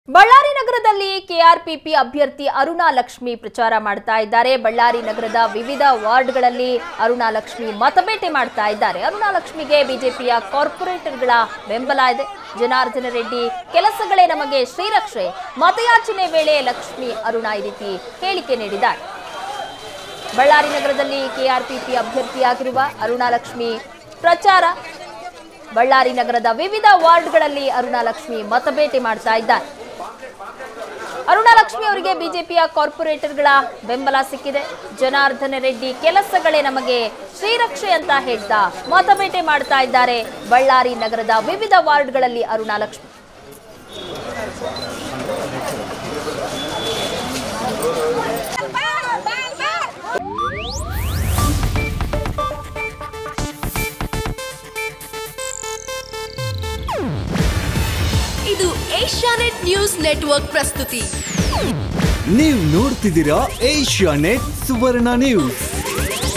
ಬಳ್ಳಾರಿ ನಗರದಲ್ಲಿ ಕೆಆರ್ಪಿಪಿ ಅಭ್ಯರ್ಥಿ ಅರುಣಾ ಲಕ್ಷ್ಮಿ ಪ್ರಚಾರ ಮಾಡ್ತಾ ಇದ್ದಾರೆ ಬಳ್ಳಾರಿ ನಗರದ ವಿವಿಧ ವಾರ್ಡ್ಗಳಲ್ಲಿ ಅರುಣಾ ಲಕ್ಷ್ಮಿ ಮತಬೇಟೆ ಮಾಡ್ತಾ ಇದ್ದಾರೆ ಅರುಣಾ ಲಕ್ಷ್ಮಿಗೆ ಬಿಜೆಪಿಯ ಕಾರ್ಪೊರೇಟರ್ಗಳ ಬೆಂಬಲ ಇದೆ ಜನಾರ್ದನ ರೆಡ್ಡಿ ಕೆಲಸಗಳೇ ನಮಗೆ ಶ್ರೀರಕ್ಷೆ ಮತಯಾಚನೆ ವೇಳೆ ಲಕ್ಷ್ಮಿ ಅರುಣಾ ಈ ರೀತಿ ಹೇಳಿಕೆ ನೀಡಿದ್ದಾರೆ ಬಳ್ಳಾರಿ ನಗರದಲ್ಲಿ ಕೆಆರ್ಪಿಪಿ ಅಭ್ಯರ್ಥಿಯಾಗಿರುವ ಅರುಣಾ ಲಕ್ಷ್ಮಿ ಪ್ರಚಾರ ಬಳ್ಳಾರಿ ನಗರದ ವಿವಿಧ ವಾರ್ಡ್ಗಳಲ್ಲಿ ಅರುಣಾ ಲಕ್ಷ್ಮಿ ಮತಬೇಟೆ ಮಾಡ್ತಾ ಇದ್ದಾರೆ ಅರುಣಾ ಲಕ್ಷ್ಮಿ ಅವರಿಗೆ ಬಿಜೆಪಿಯ ಕಾರ್ಪೊರೇಟರ್ಗಳ ಬೆಂಬಲ ಸಿಕ್ಕಿದೆ ಜನಾರ್ದನ ರೆಡ್ಡಿ ಕೆಲಸಗಳೇ ನಮಗೆ ಶ್ರೀರಕ್ಷೆ ಅಂತ ಹೇಳ್ತಾ ಮತಬೇಟೆ ಮಾಡ್ತಾ ಇದ್ದಾರೆ ಬಳ್ಳಾರಿ ನಗರದ ವಿವಿಧ ವಾರ್ಡ್ಗಳಲ್ಲಿ ಅರುಣಾ ಲಕ್ಷ್ಮಿ ಇದು ಏಷ್ಯಾನೆಟ್ ನ್ಯೂಸ್ ನೆಟ್ವರ್ಕ್ ಪ್ರಸ್ತುತಿ ನೀವು ನೋಡ್ತಿದ್ದೀರಾ ಏಷ್ಯಾ ನೆಟ್ ಸುವರ್ಣ ನ್ಯೂಸ್